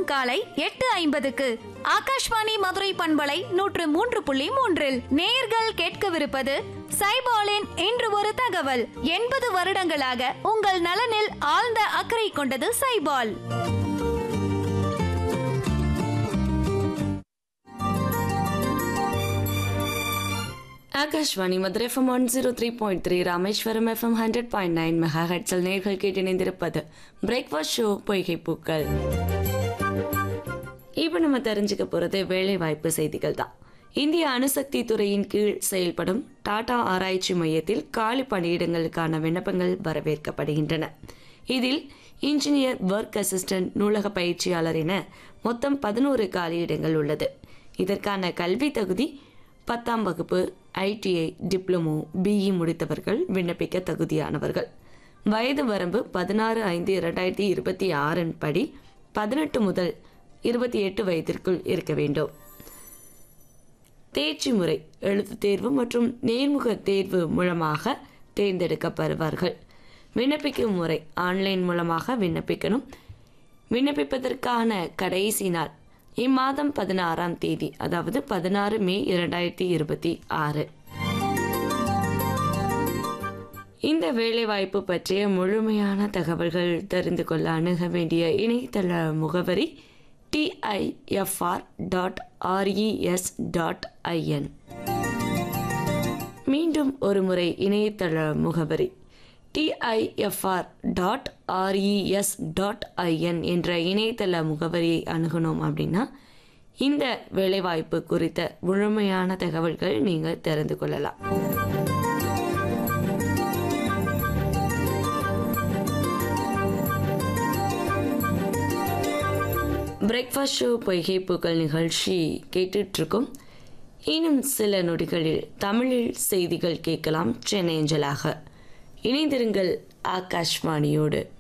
காலை எட்டு ஐம்பதுக்கு ஆகாஷ்வாணி மதுரை பண்பலை நூற்று மூன்று புள்ளி மூன்றில் நேயர்கள் கேட்கவிருப்பது சைபாலின் இன்று ஒரு தகவல் எண்பது வருடங்களாக உங்கள் நலனில் ஆழ்ந்த அக்கறை கொண்டது சைபால் Akashvani Madurai FM one zero three point three Rameswaram FM hundred point nine megahertz நேர்கள் கேட்டு இணைந்திருப்பது பிரேக்ஃபாஸ்ட் ஷோ பொய்கை பூக்கள் இப்போ நம்ம தெரிஞ்சுக்க போகிறது வேலை வாய்ப்பு செய்திகள் தான் இந்திய அணுசக்தி துறையின் கீழ் செயல்படும் டாடா ஆராய்ச்சி மையத்தில் காலி பணியிடங்களுக்கான விண்ணப்பங்கள் வரவேற்கப்படுகின்றன இதில் இன்ஜினியர் ஒர்க் அசிஸ்டன்ட் நூலக பயிற்சியாளர் என மொத்தம் பதினோரு காலியிடங்கள் உள்ளது இதற்கான கல்வி தகுதி பத்தாம் வகுப்பு ஐடிஐ டிப்ளமோ பிஇ முடித்தவர்கள் விண்ணப்பிக்க தகுதியானவர்கள் வயது வரம்பு பதினாறு ஐந்து இரண்டாயிரத்தி இருபத்தி ஆறின் படி பதினெட்டு முதல் இருபத்தி எட்டு வயதிற்குள் இருக்க வேண்டும் தேர்ச்சி முறை எழுத்துத் தேர்வு மற்றும் நேர்முக தேர்வு மூலமாக தேர்ந்தெடுக்கப்படுவார்கள் விண்ணப்பிக்கும் முறை ஆன்லைன் மூலமாக விண்ணப்பிக்கணும் விண்ணப்பிப்பதற்கான கடைசி நாள் இம்மாதம் பதினாறாம் தேதி அதாவது பதினாறு மே இரண்டாயிரத்தி இருபத்தி ஆறு இந்த வேலைவாய்ப்பு பற்றிய முழுமையான தகவல்கள் தெரிந்து கொள்ள அணுக வேண்டிய இணையதள முகவரி DIFR dot RES dot IN மீண்டும் ஒரு முறை இணையதள முகவரி DIFR dot RES dot IN என்ற இணையதள முகவரியை அணுகணும் அப்படின்னா இந்த வேலைவாய்ப்பு குறித்த முழுமையான தகவல்கள் நீங்கள் தெரிந்து கொள்ளலாம் பிரேக்ஃபாஸ்ட் ஷோ பொய்கை பூக்கள் நிகழ்ச்சி கேட்டுட்ருக்கோம் இன்னும் சில நொடிகளில் தமிழில் செய்திகள் கேட்கலாம் சென்னை அஞ்சலாக இணைந்திருங்கள் ஆகாஷ்வாணியோடு